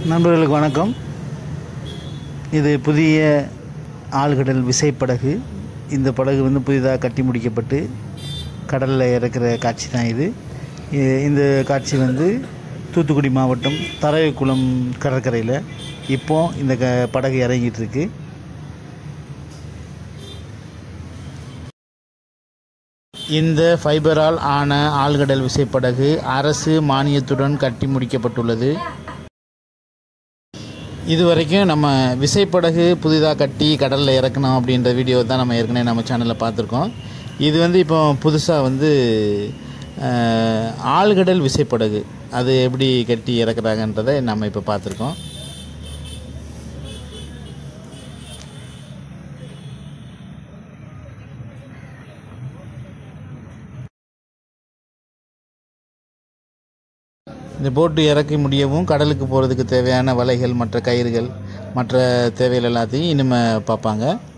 நண்பர்களுக்கு வணக்கம் இது புதிய ஆழ்கடல் விசைப்படகு இந்த படகு வந்து புதிதாக கட்டி முடிக்கப்பட்டு கடலில் இறக்குற காட்சி தான் இது இ- இந்த காட்சி வந்து தூத்துக்குடி மாவட்டம் தரவைக்குளம் கடற்கரையில் இப்போ இந்த க படகு இறங்கிட்டு இருக்கு இந்த ஃபைபரால் ஆன ஆழ்கடல் விசைப்படகு அரசு மானியத்துடன் கட்டி முடிக்கப்பட்டுள்ளது இது வரைக்கும் நம்ம விசைப்படகு புதிதாக கட்டி கடலில் இறக்கணும் அப்படின்ற வீடியோ தான் நம்ம ஏற்கனவே நம்ம சேனலில் பார்த்துருக்கோம் இது வந்து இப்போ புதுசாக வந்து அஹ், ஆழ்கடல் விசைப்படகு அது எப்படி கட்டி இறக்குறாங்கன்றதை நம்ம இப்போ பார்த்துருக்கோம் இந்த போட்டு இறக்கி முடியவும் கடலுக்கு போகிறதுக்கு தேவையான வலைகள் மற்ற கயிறுகள் மற்ற தேவைகள் எல்லாத்தையும் இனிமேல் பார்ப்பாங்க